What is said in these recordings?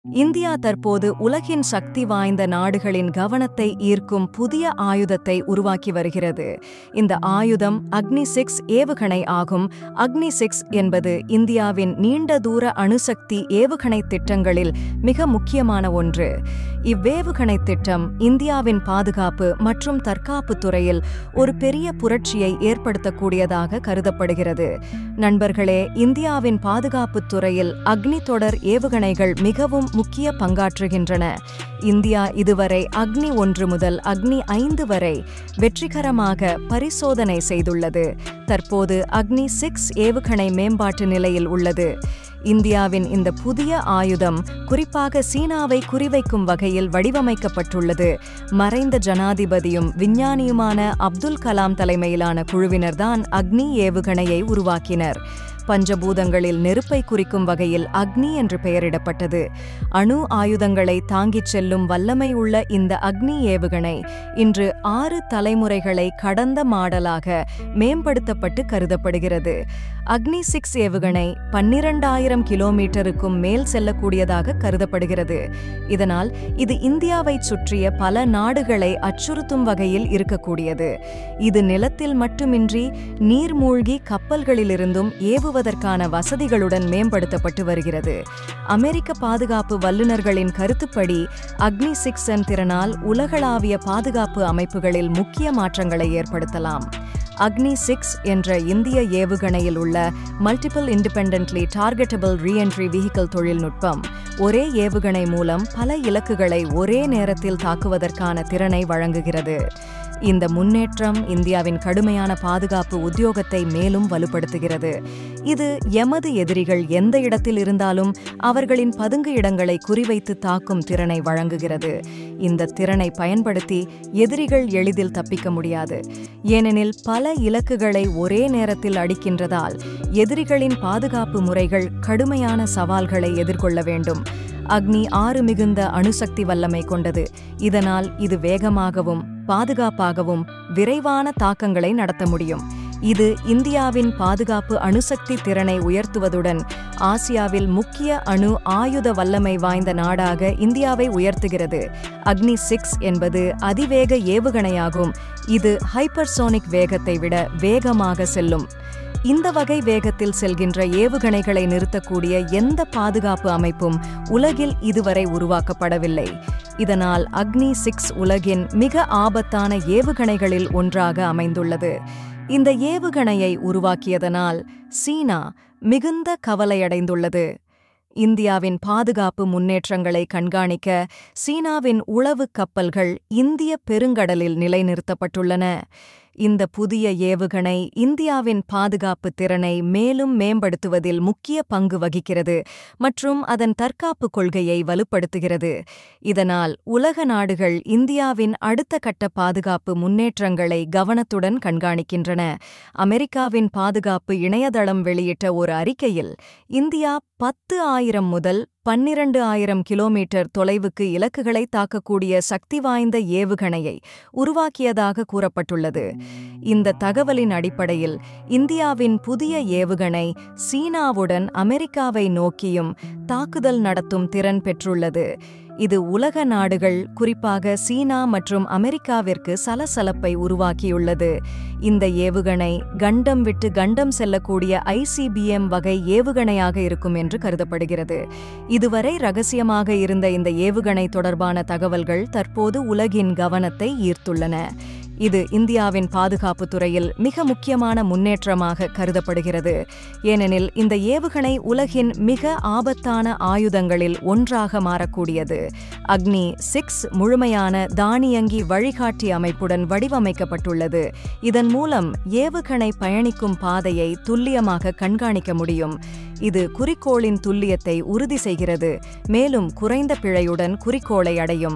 India தற்போது உலகின் சக்தி வாய்ந்த நாடுகளின் கவனத்தை ஈர்க்கும் புதிய ஆயுதத்தை உருவாக்கி வருகிறது இந்த ஆயுதம் அக்னி சிக்ஸ் ஏவுகணை ஆகும் அக்னி சிக்ஸ் என்பது இந்தியாவின் நீண்ட தூர அணுசக்தி ஏவுகணை திட்டங்களில் மிக முக்கியமான ஒன்று இவ்வேவுகணை திட்டம் இந்தியாவின் பாதுகாப்பு மற்றும் தற்காப்பு துறையில் ஒரு பெரிய புரட்சியை ஏற்படுத்தக்கூடியதாக கருதப்படுகிறது நண்பர்களே இந்தியாவின் பாதுகாப்புத் துறையில் அக்னி தொடர் ஏவுகணைகள் மிகவும் முக்கிய பங்காற்றுகின்றன இந்தியா இதுவரை அக்னி ஒன்று முதல் அக்னி ஐந்து வரை வெற்றிகரமாக பரிசோதனை செய்துள்ளது தற்போது அக்னி சிக்ஸ் ஏவுகணை மேம்பாட்டு நிலையில் உள்ளது இந்தியாவின் இந்த புதிய ஆயுதம் குறிப்பாக சீனாவை குறிவைக்கும் வகையில் வடிவமைக்கப்பட்டுள்ளது மறைந்த ஜனாதிபதியும் விஞ்ஞானியுமான அப்துல் கலாம் தலைமையிலான குழுவினர்தான் அக்னி ஏவுகணையை உருவாக்கினர் பஞ்சபூதங்களில் நெருப்பை குறிக்கும் வகையில் அக்னி என்று பெயரிடப்பட்டது அணு ஆயுதங்களை தாங்கிச் செல்லும் வல்லமை உள்ள இந்த அக்னி ஏவுகணை இன்று ஆறு தலைமுறைகளை கடந்த மாடலாக மேம்படுத்தப்பட்டு கருதப்படுகிறது அக்னி சிக்ஸ் ஏவுகணை பன்னிரண்டாயிரம் கிலோமீட்டருக்கும் மேல் செல்லக்கூடியதாக கருதப்படுகிறது இதனால் இது இந்தியாவைச் சுற்றிய பல நாடுகளை அச்சுறுத்தும் வகையில் இருக்கக்கூடியது இது நிலத்தில் மட்டுமின்றி நீர்மூழ்கி கப்பல்களிலிருந்தும் ஏவுவதற்கான வசதிகளுடன் மேம்படுத்தப்பட்டு வருகிறது அமெரிக்க பாதுகாப்பு வல்லுநர்களின் கருத்துப்படி அக்னி சிக்ஸன் திறனால் உலகளாவிய பாதுகாப்பு அமைப்புகளில் முக்கிய மாற்றங்களை ஏற்படுத்தலாம் அக்னி சிக்ஸ் என்ற இந்திய ஏவுகணையில் உள்ள multiple independently targetable reentry vehicle தொழில்நுட்பம் ஒரே ஏவுகணை மூலம் பல இலக்குகளை ஒரே நேரத்தில் தாக்குவதற்கான திறனை வழங்குகிறது இந்த முன்னேற்றம் இந்தியாவின் கடுமையான பாதுகாப்பு உத்தியோகத்தை மேலும் வலுப்படுத்துகிறது இது எமது எதிரிகள் எந்த இடத்தில் இருந்தாலும் அவர்களின் பதுங்கு இடங்களை குறிவைத்து தாக்கும் திறனை வழங்குகிறது இந்த திறனை பயன்படுத்தி எதிரிகள் எளிதில் தப்பிக்க முடியாது ஏனெனில் பல இலக்குகளை ஒரே நேரத்தில் அடிக்கின்றதால் எதிரிகளின் பாதுகாப்பு முறைகள் கடுமையான சவால்களை எதிர்கொள்ள வேண்டும் அக்னி ஆறு மிகுந்த அணுசக்தி வல்லமை கொண்டது இதனால் இது வேகமாகவும் பாதுகாப்பாகவும் விரைவான தாக்கங்களை நடத்த முடியும் இது இந்தியாவின் பாதுகாப்பு அணுசக்தி திறனை உயர்த்துவதுடன் ஆசியாவில் முக்கிய அணு ஆயுத வல்லமை வாய்ந்த நாடாக இந்தியாவை உயர்த்துகிறது அக்னி சிக்ஸ் என்பது அதிவேக ஏவுகணையாகும் இது ஹைப்பர்சோனிக் வேகத்தை விட வேகமாக செல்லும் இந்த வகை வேகத்தில் செல்கின்ற ஏவுகணைகளை நிறுத்தக்கூடிய எந்த பாதுகாப்பு அமைப்பும் உலகில் இதுவரை உருவாக்கப்படவில்லை இதனால் அக்னி சிக்ஸ் உலகின் மிக ஆபத்தான ஏவுகணைகளில் ஒன்றாக அமைந்துள்ளது இந்த ஏவுகணையை உருவாக்கியதனால் சீனா மிகுந்த கவலையடைந்துள்ளது இந்தியாவின் பாதுகாப்பு முன்னேற்றங்களை கண்காணிக்க சீனாவின் உளவு கப்பல்கள் இந்திய பெருங்கடலில் நிலைநிறுத்தப்பட்டுள்ளன இந்த புதிய ஏவுகணை இந்தியாவின் பாதுகாப்பு திறனை மேலும் மேம்படுத்துவதில் முக்கிய பங்கு வகிக்கிறது மற்றும் அதன் தற்காப்பு கொள்கையை வலுப்படுத்துகிறது இதனால் உலக நாடுகள் இந்தியாவின் அடுத்த கட்ட பாதுகாப்பு முன்னேற்றங்களை கவனத்துடன் கண்காணிக்கின்றன அமெரிக்காவின் பாதுகாப்பு இணையதளம் வெளியிட்ட ஒரு அறிக்கையில் இந்தியா பத்து ஆயிரம் முதல் பன்னிரண்டு ஆயிரம் கிலோமீட்டர் தொலைவுக்கு இலக்குகளை தாக்கக்கூடிய சக்தி வாய்ந்த ஏவுகணையை உருவாக்கியதாக கூறப்பட்டுள்ளது இந்த தகவலின் அடிப்படையில் இந்தியாவின் புதிய ஏவுகணை சீனாவுடன் அமெரிக்காவை நோக்கியும் தாக்குதல் நடத்தும் திறன் பெற்றுள்ளது இது உலக நாடுகள் குறிப்பாக சீனா மற்றும் அமெரிக்காவிற்கு சலசலப்பை உருவாக்கியுள்ளது இந்த ஏவுகணை கண்டம் விட்டு கண்டம் செல்லக்கூடிய ஐசிபிஎம் வகை ஏவுகணையாக இருக்கும் என்று கருதப்படுகிறது இதுவரை ரகசியமாக இருந்த இந்த ஏவுகணை தொடர்பான தகவல்கள் தற்போது உலகின் கவனத்தை ஈர்த்துள்ளன இது இந்தியாவின் பாதுகாப்பு துறையில் மிக முக்கியமான முன்னேற்றமாக கருதப்படுகிறது ஏனெனில் இந்த ஏவுகணை உலகின் மிக ஆபத்தான ஆயுதங்களில் ஒன்றாக மாறக்கூடியது அக்னி சிக்ஸ் முழுமையான தானியங்கி வழிகாட்டி அமைப்புடன் வடிவமைக்கப்பட்டுள்ளது இதன் மூலம் ஏவுகணை பயணிக்கும் பாதையை துல்லியமாக கண்காணிக்க முடியும் இது குறிக்கோளின் துல்லியத்தை உறுதி செய்கிறது மேலும் குறைந்த பிழையுடன் குறிக்கோளை அடையும்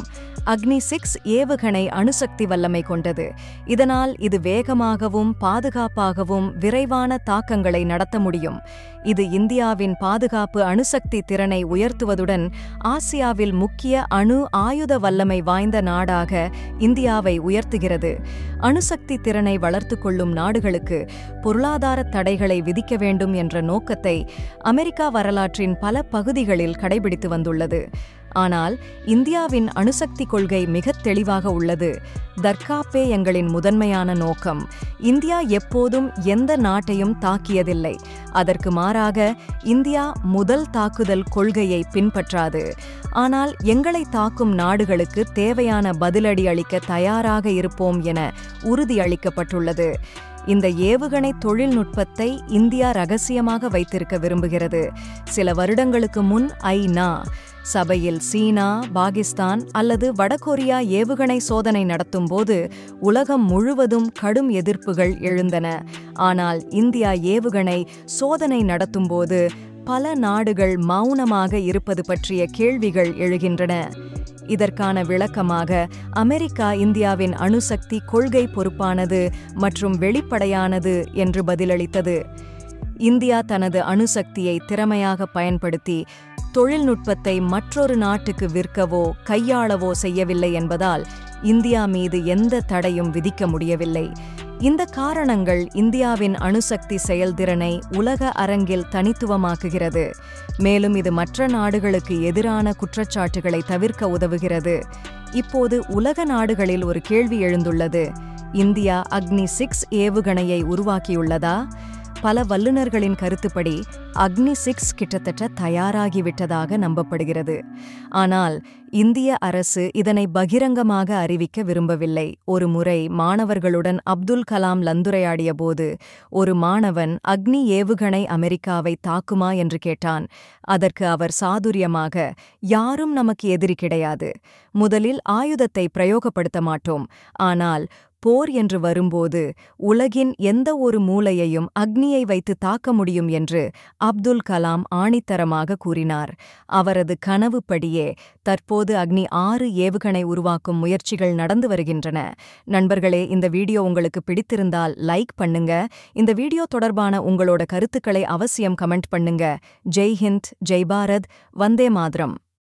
அக்னி சிக்ஸ் ஏவுகணை அணுசக்தி வல்லமை கொண்டது இதனால் இது வேகமாகவும் பாதுகாப்பாகவும் விரைவான தாக்கங்களை நடத்த முடியும் இது இந்தியாவின் பாதுகாப்பு அணுசக்தி திறனை உயர்த்துவதுடன் ஆசியாவில் முக்கிய அணு ஆயுத வல்லமை வாய்ந்த நாடாக இந்தியாவை உயர்த்துகிறது அணுசக்தி திறனை வளர்த்து கொள்ளும் நாடுகளுக்கு பொருளாதார தடைகளை விதிக்க வேண்டும் என்ற நோக்கத்தை அமெரிக்கா வரலாற்றின் பல பகுதிகளில் கடைபிடித்து வந்துள்ளது ஆனால் இந்தியாவின் அணுசக்தி கொள்கை மிகத் தெளிவாக உள்ளது தற்காப்பே எங்களின் முதன்மையான நோக்கம் இந்தியா எப்போதும் எந்த நாட்டையும் தாக்கியதில்லை அதற்கு மாறாக இந்தியா முதல் தாக்குதல் கொள்கையை பின்பற்றாது ஆனால் எங்களை தாக்கும் நாடுகளுக்கு தேவையான பதிலடி அளிக்க தயாராக இருப்போம் என உறுதியளிக்கப்பட்டுள்ளது இந்த ஏவுகணை தொழில்நுட்பத்தை இந்தியா ரகசியமாக வைத்திருக்க விரும்புகிறது சில வருடங்களுக்கு முன் ஐநா சபையில் சீனா பாகிஸ்தான் அல்லது வடகொரியா ஏவுகணை சோதனை நடத்தும்போது உலகம் முழுவதும் கடும் எதிர்ப்புகள் எழுந்தன ஆனால் இந்தியா ஏவுகணை சோதனை நடத்தும்போது பல நாடுகள் மௌனமாக இருப்பது பற்றிய கேள்விகள் எழுகின்றன இதற்கான விளக்கமாக அமெரிக்கா இந்தியாவின் அணுசக்தி கொள்கை பொறுப்பானது மற்றும் வெளிப்படையானது என்று பதிலளித்தது இந்தியா தனது அணுசக்தியை திறமையாக பயன்படுத்தி தொழில்நுட்பத்தை மற்றொரு நாட்டுக்கு விற்கவோ கையாளவோ செய்யவில்லை என்பதால் இந்தியா மீது எந்த தடையும் விதிக்க முடியவில்லை இந்த காரணங்கள் இந்தியாவின் அணுசக்தி செயல்திறனை உலக அரங்கில் தனித்துவமாக்குகிறது மேலும் இது மற்ற நாடுகளுக்கு எதிரான குற்றச்சாட்டுகளை தவிர்க்க உதவுகிறது இப்போது உலக நாடுகளில் ஒரு கேள்வி எழுந்துள்ளது இந்தியா அக்னி சிக்ஸ் ஏவுகணையை உருவாக்கியுள்ளதா பல வல்லுநர்களின் கருத்துப்படி அக்னி சிக்ஸ் கிட்டத்தட்ட தயாராகிவிட்டதாக நம்பப்படுகிறது ஆனால் இந்திய அரசு இதனை பகிரங்கமாக அறிவிக்க விரும்பவில்லை ஒரு முறை மாணவர்களுடன் அப்துல் கலாம் லந்துரையாடிய போது ஒரு மாணவன் அக்னி ஏவுகணை அமெரிக்காவை தாக்குமா என்று கேட்டான் அதற்கு அவர் சாதுரியமாக யாரும் நமக்கு எதிரி கிடையாது முதலில் ஆயுதத்தை பிரயோகப்படுத்த மாட்டோம் ஆனால் போர் என்று வரும்போது உலகின் எந்த ஒரு மூலையையும் அக்னியை வைத்து தாக்க முடியும் என்று அப்துல் கலாம் ஆணித்தரமாக கூறினார் அவரது கனவுப்படியே தற்போது அக்னி ஆறு ஏவுகணை உருவாக்கும் முயற்சிகள் நடந்து வருகின்றன நண்பர்களே இந்த வீடியோ உங்களுக்கு பிடித்திருந்தால் லைக் பண்ணுங்க இந்த வீடியோ தொடர்பான உங்களோட கருத்துக்களை அவசியம் கமெண்ட் பண்ணுங்க ஜெய் ஹிந்த் ஜெய் பாரத் வந்தே மாதரம்